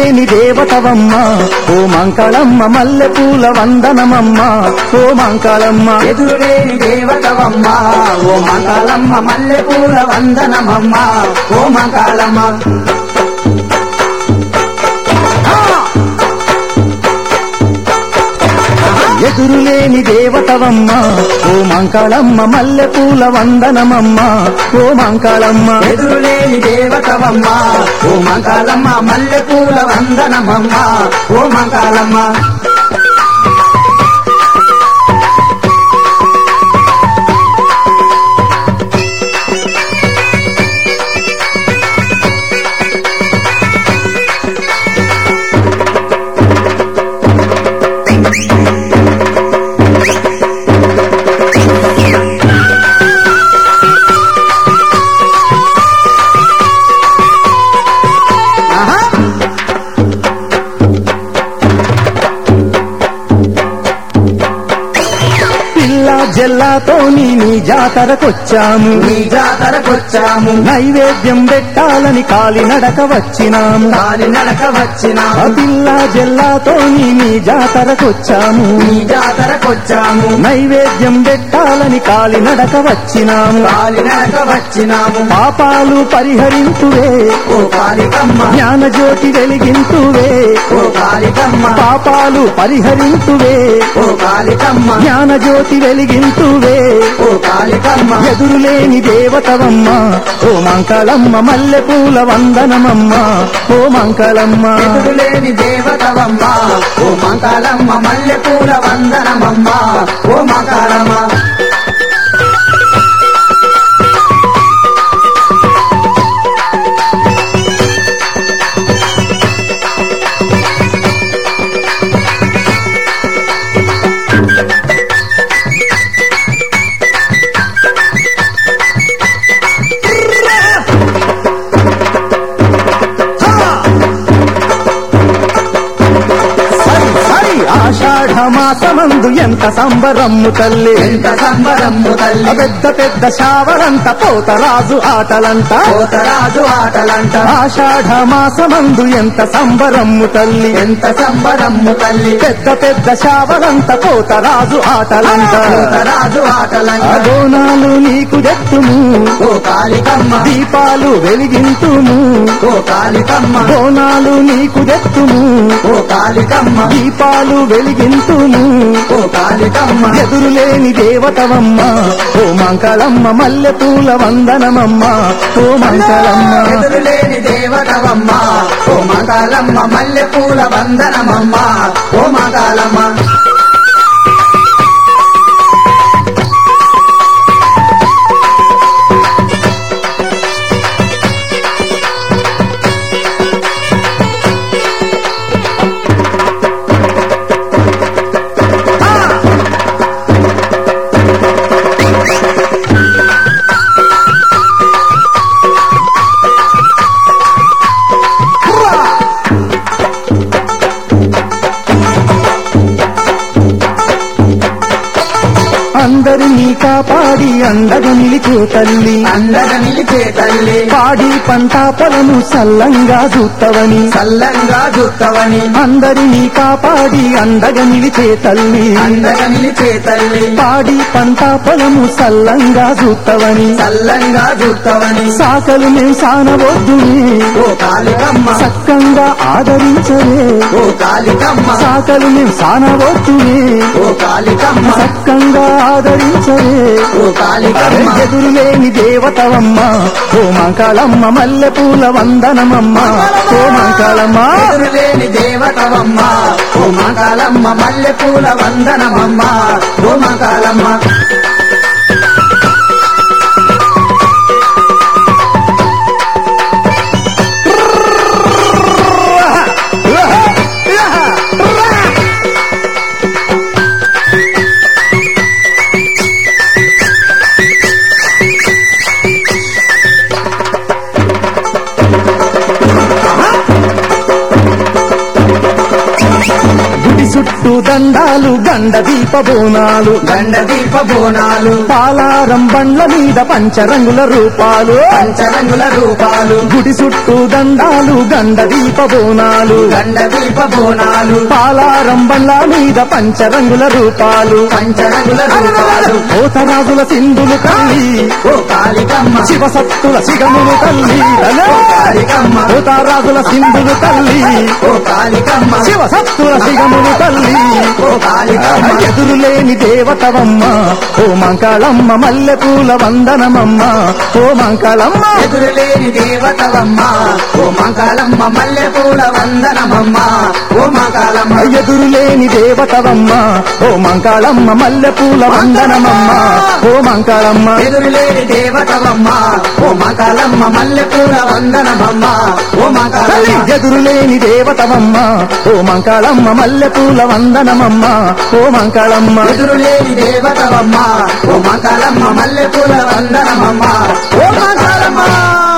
ఎదురులేని దేవతవమ్మ ఓ మంకళమ్మ మల్లె పూల వందనమమ్మ ఓ మంకళమ్మ ఎదురులేని దేవతవమ్మ ఓ మంగళమ్మ మల్లె పూల వందనమమ్మ ఓ మంగళమ్మ ఎదురులేని దేవతవమ్మ ఓ మంకళమ్మ మల్లె పూల వందనమమ్మ ఓ మంకళమ్మ ఎదురులేని దేవతవమ్మ ఓ మంగళమ్మ మల్లె పూల వందనమమ్మ ఓ మంగళమ్మ పిల్ల జల్లాతోని నీ జాతరకొచ్చాము నీ జాతరకొచ్చాము నైవేద్యం పెట్టాలని కాలినడక వచ్చినాము కాలి నడక ఆ వచ్చినాము పిల్ల జల్లాతోని నీ జాతరకొచ్చాము నీ జాతరకొచ్చాము నైవేద్యం పెట్టాలని కాలినడక వచ్చినాము కాలి నడక వచ్చినాము పాపాలు పరిహరింతువే ఓ కాళికమ్మ జ్ఞానజ్యోతి వెలిగింతువే ఓ కాళికమ్మ పాపాలు పరిహరింతువే ఓ కాళికమ్మ జ్ఞానజ్యోతి వెలిగింతువే ఓ కాళికమ్మ ఎదురులేని దేవతవమ్మ ఓ మంకళమ్మ మల్లె పూల వందనమమ్మ ఓ మంకళమ్మ ఎదురులేని దేవతవమ్మ ఓ మంగళమ్మ మల్లె పూల వందనమమ్మ ఓ మంగళమ్మ సరి సరి ఆషాఢ మాసమందు ఎంత సంబరమ్ము తల్లి ఎంత సంబరమ్ము ఆ తల్లి పెద్ద పెద్ద శావరంత పోతరాజు ఆటలంట కోతరాజు ఆటలంట ఆషాఢ మాసమందు ఎంత సంబరమ్ము తల్లి ఎంత సంబరమ్ము తల్లి పెద్ద పెద్ద శావరంత పోతరాజు ఆటలంట కోతరాజు ఆ ఆటలంట బోనాలు నీకు దెత్తుము ఓ కాళికమ్మ దీపాలు వెలిగింతుము ఓ కాళికమ్మ బోనాలు నీకు దెత్తుము ఓ కాళికమ్మ దీపాలు వెలిగింతుము ఓ కాళికమ్మ ఎదురులేని దేవతవమ్మ ఓ మంకళమ్మ మల్లె పూల వందనమమ్మ ఓ మంకళమ్మ ఎదురులేని దేవతవమ్మ ఓ మంగళమ్మ మల్లె పూల వందనమమ్మ ఓ మంగళమ్మ అందరినీ కాపాడి అండగా నిలిచే తల్లి అండగా నిలిచే తల్లి పాడి పంట పొలము సల్లంగా చూత్తవని చల్లంగా చూత్తవని అందరినీ కాపాడి అండగా నిలిచే తల్లి అండగా నిలిచే తల్లి పాడి పంట పొలము సల్లంగా చూత్తవని చల్లంగా చూత్తవని సాకలు మేము సానవద్దునే ఓ కాళికమ్మ సక్కంగా ఆదరించవే ఓ కాళికమ్మ సాకలు మేము సానవద్దునే ఓ కాళికమ్మ సక్కంగా ఆదరించవే ఓ కాళికమ్మ ఎదురులేని దేవతవమ్మ ఓ మంకాళమ్మ మల్లె పూల వందనమమ్మ ఓ మంకాళమ్మ ఎదురులేని దేవతవమ్మ ఓ మంగళమ్మ మల్లె పూల వందనమమ్మ ఓ మంగళమ్మ గుడి గుడి చుట్టూ దండాలు గండ దీప బోనాలు గండ దీప బోనాలు పాలారం బండ్ల మీద పంచరంగుల రూపాలు పంచరంగుల రూపాలు గుడి చుట్టూ దండాలు గండ దీప బోనాలు గండ దీప బోనాలు పాలారం బండ్ల మీద పంచరంగుల రూపాలు పంచరంగుల రూపాలు కోతరాజుల సింధులు తల్లి ఓ కాళికమ్మ శివసత్తుల సిగములు తల్లి ఓ కాళికమ్మ కోతరాజుల సింధులు తల్లి ఓ కాళికమ్మ శివసత్తుల సిగములు తల్లి ఓ కాళికమ్మ ఎదురులేని దేవతవమ్మ ఓ మంకాళమ్మ మల్లెపూల వందనమమ్మ ఓ మంకాళమ్మ ఎదురులేని దేవతవమ్మ ఓ మంకాళమ్మ మల్లె పూల వందనమమ్మ ఓ మంకాళమ్మ ఎదురులేని దేవతవమ్మ ఓ మంకాళమ్మ మల్లెపూల వందనమమ్మ ఓ మంకాళమ్మ ఎదురులేని దేవతవమ్మ ఓ మంకాళమ్మ మల్లె పూల వందనమమ్మ ఓ తల్లి మంకాళమ్మ ఎదురులేని దేవతవమ్మ ఓ మంకాళమ్మ మల్లెపూల వందనమమ్మ ఓ మంకాళమ్మ ఎదురులేని దేవతవమ్మ ఓ మంకాళమ్మ మల్లె పూల వందనమమ్మ ఓ మంకాళమ్మ